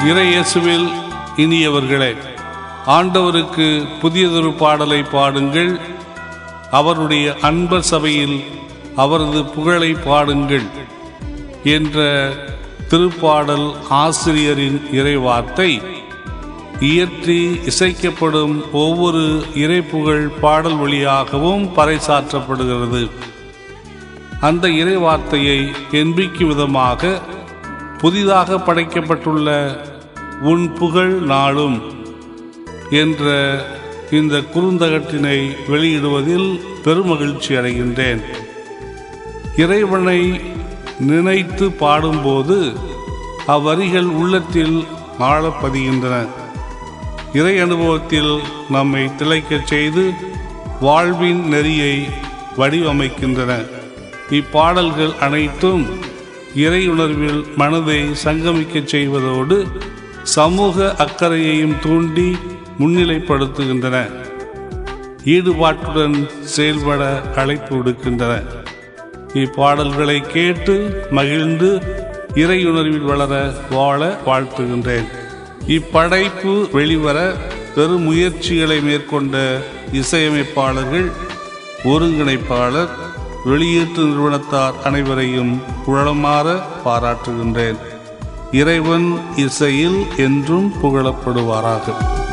இறையேசுவில் இனியவர்களே ஆண்டவருக்கு புதியதொரு பாடலை பாடுங்கள் அவருடைய அன்பர் சபையில் அவரது புகழை பாடுங்கள் என்ற திருப்பாடல் ஆசிரியரின் இறைவார்த்தை இயற்றி இசைக்கப்படும் ஒவ்வொரு இறைப்புகழ் பாடல் வழியாகவும் பறைசாற்றப்படுகிறது அந்த இறைவார்த்தையை என்பிக்கும் விதமாக புதிதாக படைக்கப்பட்டுள்ள உன் புகழ் நாளும் என்ற இந்த குறுந்தகட்டினை வெளியிடுவதில் பெருமகிழ்ச்சி அடைகின்றேன் இறைவனை நினைத்து பாடும்போது அவ்வரிகள் உள்ளத்தில் ஆழப்பதிகின்றன இறை அனுபவத்தில் நம்மை திளைக்கச் செய்து வாழ்வின் நெறியை வடிவமைக்கின்றன இப்பாடல்கள் அனைத்தும் இறையுணர்வில் மனதை சங்கமிக்கச் செய்வதோடு சமூக அக்கறையையும் தூண்டி முன்னிலைப்படுத்துகின்றன ஈடுபாட்டுடன் செயல்பட அழைப்பு விடுக்கின்றன இப்பாடல்களை கேட்டு மகிழ்ந்து இறையுணர்வில் வளர வாழ வாழ்த்துகின்றேன் இப்படைப்பு வெளிவர பெரும் முயற்சிகளை மேற்கொண்ட இசையமைப்பாளர்கள் ஒருங்கிணைப்பாளர் வெளியீட்டு நிறுவனத்தார் அனைவரையும் உழமாற பாராட்டுகின்றேன் இறைவன் இசையில் என்றும் புகழப்படுவாராக